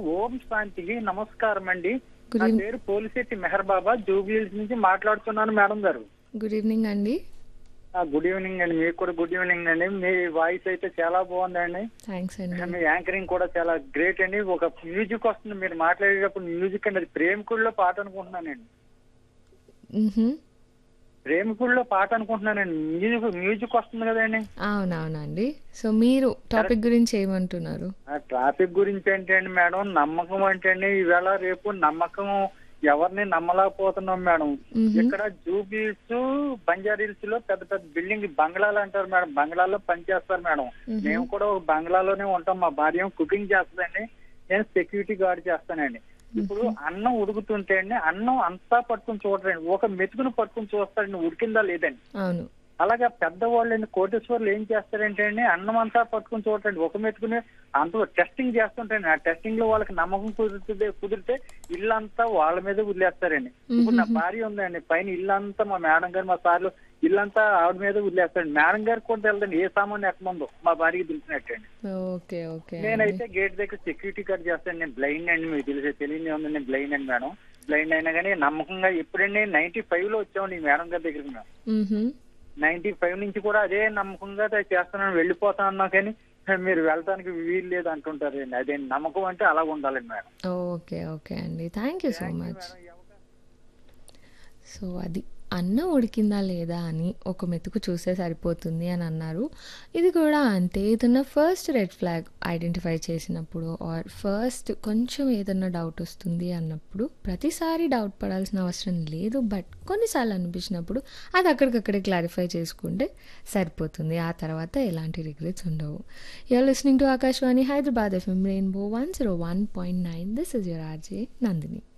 ఓం శాంతికి నమస్కారం అండి Good నా evening. పేరు పోలిశెట్టి మెహర్ బాబా జూబ్లీహిల్స్ నుంచి మాట్లాడుతున్నాను మేడం గారు గుడ్ ఈవినింగ్ అండి గుడ్ ఈవినింగ్ అండి మీకు కూడా గుడ్ ఈవినింగ్ అండి మీ వాయిస్ అయితే చాలా బాగుందండి థ్యాంక్స్ అండి మీ యాంకరింగ్ కూడా చాలా గ్రేట్ అండి ఒక మ్యూజిక్ వస్తుంది మీరు మాట్లాడేటప్పుడు మ్యూజిక్ అండి అది ప్రేమికుల్లో పాట అనుకుంటున్నానండి మ్హూ. ప్రేమికుల్లో పాట అనుకుంటున్నానండి మ్యూజిక్ మ్యూజిక్ వస్తుంది కదండి అవునవునండి సో మీరు టాపిక్ గురించి ఏమంటున్నారు ఆ ట్రాఫిక్ గురించి ఏంటండి మేడం నమ్మకం అంటే అండి ఈవేళ రేపు నమ్మకం ఎవరిని నమ్మలేకపోతున్నాం మేడం మ్హూ. ఇక్కడ జూబిల్స్ బంజారీల్స్ లో పెద్ద పెద్ద బిల్డింగ్ బంగ్లాలు అంటారు మేడం బంగ్లాలో పనిచేస్తారు మేడం మ్హూ. మేము కూడా ఒక బంగ్లాలోనే ఉంటాం మా భార్య కుకింగ్ చేస్తుందండి నేను సెక్యూరిటీ గార్డ్ చేస్తానండి ఇప్పుడు అన్నం ఉడుకుతుంటే అండి అన్నం అంతా పట్టుకుని చూడరండి ఒక మెతుకును పట్టుకుని చూస్తారండి ఉడికిందా లేదండి అవును అలాగే పెద్దవాళ్ళు కోటేశ్వర్లు ఏం చేస్తారంటే అండి అన్నం అంతా పట్టుకుని చూడండి ఒక మెతుకుని అంత టెస్టింగ్ చేస్తుంటారండి ఆ టెస్టింగ్ లో వాళ్ళకి నమ్మకం కుదిరితే కుదిరితే ఇల్లంతా వాళ్ళ మీద వదిలేస్తారండి ఇప్పుడు నా భార్య ఉందండి పైన ఇల్లంతా మా మేడం గారు మా సార్లు ఇల్లంతా ఆవిడ మీద వదిలేస్తారండి మేడం గారికి కూడా తెలియదండి ఏ సామాన్ ఎక్కడుందో మా భార్యకి తెలిసినట్టండి ఓకే ఓకే నేనైతే గేట్ దగ్గర సెక్యూరిటీ గార్డ్ చేస్తాను నేను బ్లైండ్ అండి మీకు తెలిసే తెలియని ఉంది నేను బ్లైండ్ అండి మేడం బ్లైండ్ అయినా కానీ నమ్మకంగా ఎప్పుడండి నైన్టీ ఫైవ్ లో వచ్చామండి ఈ మేడం గారి దగ్గరికి మేము మ్హూ. నైన్టీ ఫైవ్ నుంచి కూడా అదే నమ్మకంగా తే- చేస్తున్నాను వెళ్ళిపోతా అన్నా కానీ మీరు వెళ్ళటానికి వీలు లేదు అంటుంటారండి అదే నమ్మకం అంటే అలా ఉండాలండి మేడం ఓకే ఓకే అండి thank you so much so అది అన్నం ఉడికిందా లేదా అని ఒక మెతుకు చూస్తే సరిపోతుంది అని అన్నారు ఇది కూడా అంతే ఏదన్నా ఫస్ట్ రెడ్ ఫ్లాగ్ ఐడెంటిఫై చేసినప్పుడు ఆర్ ఫస్ట్ కొంచెం ఏదన్నా డౌట్ వస్తుంది అన్నప్పుడు ప్రతిసారి డౌట్ పడాల్సిన అవసరం లేదు బట్ కొన్నిసార్లు అనిపించినప్పుడు అది అక్కడికక్కడే క్లారిఫై చేసుకుంటే సరిపోతుంది ఆ తర్వాత ఎలాంటి రిగ్రెట్స్ ఉండవు you're listening to Akashvani Hyderabad FM rainbow one zero one point nine this is your RJ Nandini